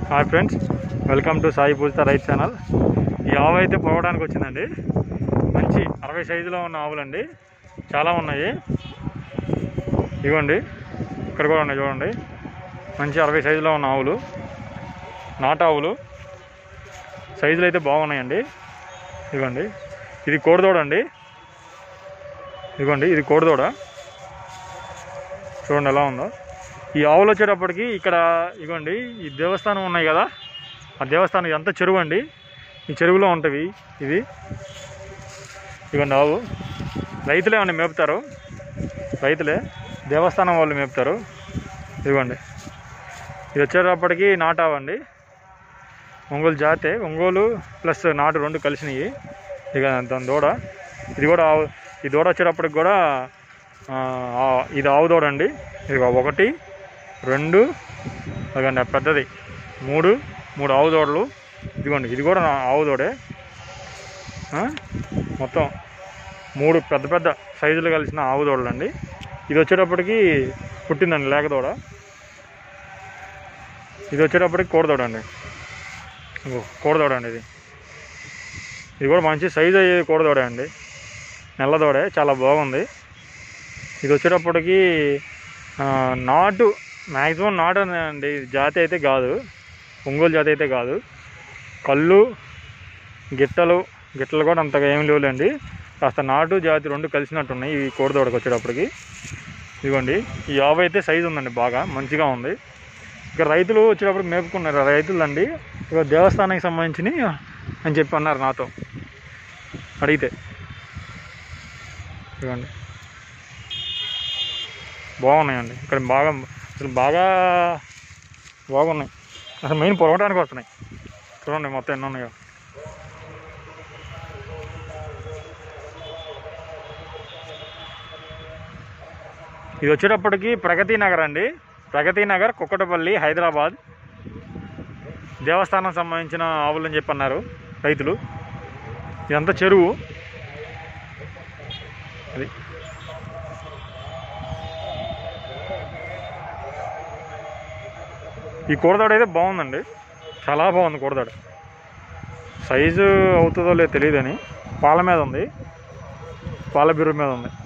hi friends welcome to Sai Poojitha రైతు channel ఈ ఆవు అయితే పోవడానికి వచ్చిందండి మంచి అరవై సైజులో ఉన్న ఆవులండి చాలా ఉన్నాయి ఇవ్వండి ఇక్కడ కూడా ఉన్నాయి చూడండి మంచి అరవై సైజులో ఉన్న ఆవులు నాటు ఆవులు సైజులు అయితే బాగున్నాయండి ఇదిగోండి ఇది కోడిదోడ అండి ఇదిగోండి ఇది కోడిదోడ చూడండి ఎలా ఉందో ఈ ఆవులు వచ్చేటప్పటికి ఇక్కడ ఇగోండి ఈ దేవస్థానం ఉన్నాయి కదా ఆ దేవస్థానం ఇదంతా చెరువు అండి ఈ చెరువులో ఉంటవి ఇవి ఇగోండి ఆవు రైతులే అండి మేపుతారు రైతులే దేవస్థానం వాళ్ళు మేపుతారు ఇదిగోండి ఇది వచ్చేటప్పటికి నాటావండి ఒంగోలు జాతే ఒంగోలు ప్లస్ నాటు రెండు కలిసినవి ఇక దాని దూడ ఇది కూడా ఆవు ఈ దూడ వచ్చేటప్పటికి కూడా ఆ, ఆ, ఇది ఆవు దూడ అండి ఇది ఒకటి రెండు అదిగోండి ఆ పెద్దది మూడు మూడు ఆవు దూడలు ఇదిగోండి ఇది కూడా నా ఆవు దూడే ఆ, మొత్తం మూడు పెద్ద పెద్ద సైజులు కలిసిన ఆవు దూడలు అండి ఇది వచ్చేటప్పటికి పుట్టిందండి లేక దూడ ఇది వచ్చేటప్పటికి కోడదూడ అండి ఇగో కోడదూడ అండి ఇది ఇది కూడా మంచి సైజు అయ్యే కోడదూడ అండి నల్లదూడే చాలా బాగుంది ఇది వచ్చేటప్పటికి ఆ, నాటు మ్యాక్సిమం నాటు అండి ఇది జాతి అయితే కాదు ఒంగోలు జాతి అయితే కాదు కళ్ళు గిట్టలు గిట్టలు కూడా అంతగా ఏం లేవులేండి కాస్త నాటు జాతి రెండు కలిసినట్టున్నాయి ఈ కోడిదోడకి వచ్చేటప్పటికి ఇదిగోండి ఈ ఆవు అయితే సైజు ఉందండి బాగా మంచిగా ఉంది ఇక రైతులు వచ్చేటప్పుడు మేపుకున్నారు రైతులు అండి ఇక దేవస్థానానికి సంబంధించినవి అని చెప్పి అన్నారు నాతో అడిగితే ఇదిగోండి బాగున్నాయండి ఇక్కడ బాగా అసలు బాగా బాగున్నాయి అసలు మెయిన్ పొరగడానికి వస్తున్నాయి చూడండి మొత్తం ఎన్ని ఉన్నాయో ఇది వచ్చేటప్పటికి ప్రగతి నగర్ అండి ప్రగతి నగర్ కుక్కటపల్లి హైదరాబాద్ దేవస్థానం సంబంధించిన ఆవులు అని చెప్పి అన్నారు రైతులు ఇదంతా చెరువు అది ఈ కూరదాడ అయితే బాగుందండి చాలా బాగుంది కూరదాడ సైజు అవుతుందో లేదో తెలియదని పాల మీద ఉంది పాల బిర్రు మీద ఉంది